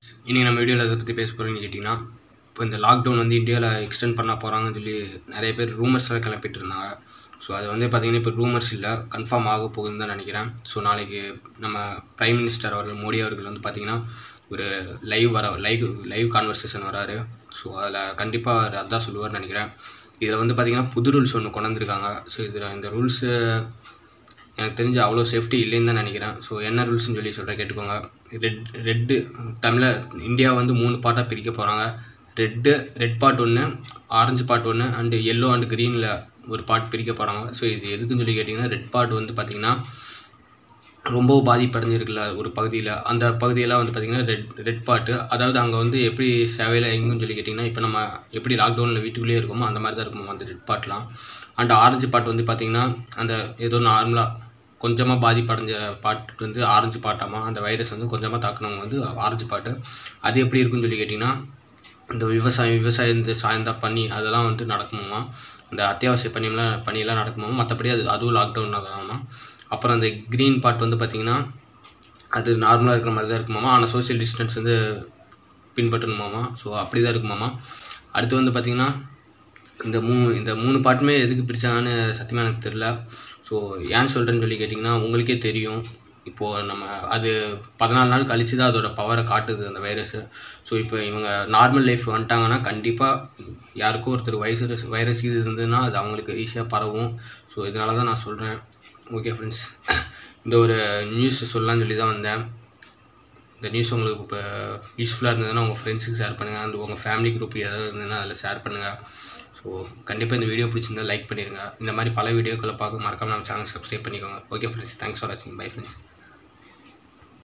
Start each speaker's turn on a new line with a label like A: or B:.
A: இன்றைக்கி நம்ம வீடியோவில் எதை பற்றி பேச போகிறோம்னு கேட்டிங்கன்னா இப்போ இந்த லாக்டவுன் வந்து இந்தியாவில் எக்ஸ்டெண்ட் பண்ண போகிறாங்கன்னு சொல்லி நிறைய பேர் ரூமர்ஸ்லாம் கிளப்பிட்டு இருந்தாங்க ஸோ அது வந்து பார்த்திங்கன்னா இப்போ ரூமர்ஸ் இல்லை கன்ஃபார்ம் ஆக போகுதுன்னு தான் நினைக்கிறேன் ஸோ நாளைக்கு நம்ம பிரைம் மினிஸ்டர் அவர்கள் மோடி அவர்கள் வந்து பார்த்திங்கன்னா ஒரு லைவ் வர லைவ் லைவ் கான்வர்சேஷன் வராரு ஸோ அதில் கண்டிப்பாக அவர் அதான் சொல்லுவார்னு நினைக்கிறேன் இதில் வந்து பார்த்திங்கன்னா புது ரூல்ஸ் ஒன்று கொண்டு வந்திருக்காங்க ஸோ இதில் இந்த ரூல்ஸு எனக்கு தெரிஞ்சு அவ்வளோ சேஃப்டி இல்லைன்னு தான் நினைக்கிறேன் ஸோ என்ன ரூல்ஸ்னு சொல்லி சொல்கிறேன் கேட்டுக்கோங்க ரெட் ரெட்டு தமிழர் இந்தியா வந்து மூணு பார்ட்டாக பிரிக்க போகிறாங்க ரெட்டு ரெட் பார்ட் ஒன்று ஆரஞ்சு பார்ட் ஒன்று அண்டு எல்லோ அண்டு க்ரீனில் ஒரு பார்ட் பிரிக்க போகிறாங்க ஸோ இது எதுக்குன்னு சொல்லி கேட்டிங்கன்னா ரெட் பார்ட் வந்து பார்த்திங்கன்னா ரொம்ப பாதிப்படைஞ்சிருக்குல்ல ஒரு பகுதியில் அந்த பகுதியெல்லாம் வந்து பார்த்திங்கன்னா ரெட் ரெட் பார்ட்டு அதாவது அங்கே வந்து எப்படி சேவையில் எங்குன்னு சொல்லி கேட்டிங்கன்னா இப்போ நம்ம எப்படி லாக்டவுனில் வீட்டுக்குள்ளேயே இருக்கோமோ அந்த மாதிரி தான் இருக்குமோ அந்த ரெட் பார்ட்லாம் அண்ட் ஆரஞ்சு பார்ட் வந்து பார்த்திங்கன்னா அந்த ஏதோ நார்மலாக கொஞ்சமாக பாதிப்படைஞ்ச பாட்டு வந்து ஆரஞ்சு பாட்டாமா அந்த வைரஸ் வந்து கொஞ்சமாக தாக்குனவங்க வந்து ஆரஞ்சு பாட்டு அது எப்படி இருக்குன்னு சொல்லி கேட்டிங்கன்னா இந்த விவசாயம் விவசாயம் இந்த சாய்ந்தா பண்ணி அதெல்லாம் வந்து நடக்குமாமா இந்த அத்தியாவசிய பணியெல்லாம் பணியெல்லாம் நடக்குமாமா மற்றபடி அது அதுவும் லாக்டவுன் ஆகாமா அப்புறம் அந்த க்ரீன் பார்ட் வந்து பார்த்திங்கன்னா அது நார்மலாக இருக்கிற மாதிரி தான் இருக்குமாமா ஆனால் சோஷியல் டிஸ்டன்ஸ் வந்து பின்பற்றணுமாமா ஸோ அப்படி தான் இருக்குமாமா அடுத்து வந்து பார்த்திங்கன்னா இந்த மூ இந்த மூணு பாட்டுமே எதுக்கு பிரித்தாங்கன்னு சத்தியமாக எனக்கு தெரில ஸோ ஏன் சொல்கிறேன்னு சொல்லி கேட்டிங்கன்னா உங்களுக்கே தெரியும் இப்போது நம்ம அது பதினாலு நாள் கழிச்சு தான் அதோட பவரை காட்டுது அந்த வைரஸு ஸோ இப்போ இவங்க நார்மல் லைஃப் வந்துட்டாங்கன்னா கண்டிப்பாக யாருக்கோ ஒருத்தர் வைரஸ் வைரஸ் இது இருந்ததுன்னா அது அவங்களுக்கு ஈஸியாக பரவும் ஸோ இதனால தான் நான் சொல்கிறேன் ஓகே ஃப்ரெண்ட்ஸ் இந்த ஒரு நியூஸ் சொல்லலாம்னு சொல்லி தான் வந்தேன் இந்த நியூஸ் உங்களுக்கு இப்போ யூஸ்ஃபுல்லாக இருந்ததுன்னா உங்கள் ஃப்ரெண்ட்ஸுக்கு ஷேர் பண்ணுங்கள் அண்ட் உங்கள் ஃபேமிலி குரூப் ஏதாவது இருந்ததுன்னா அதில் ஷேர் பண்ணுங்கள் ஸோ கண்டிப்பாக இந்த வீடியோ பிடிச்சிருந்தா லைக் பண்ணிடுங்க இந்த மாதிரி பல வீடியோக்களை பார்க்க மறக்காம நம்ம சேனல் சப்ஸ்கிரைப் பண்ணிக்கோங்க ஓகே ஃப்ரெண்ட்ஸ் தேங்க்ஸ் ஃபார் வாட்சிங் பை ஃப்ரெண்ட்ஸ்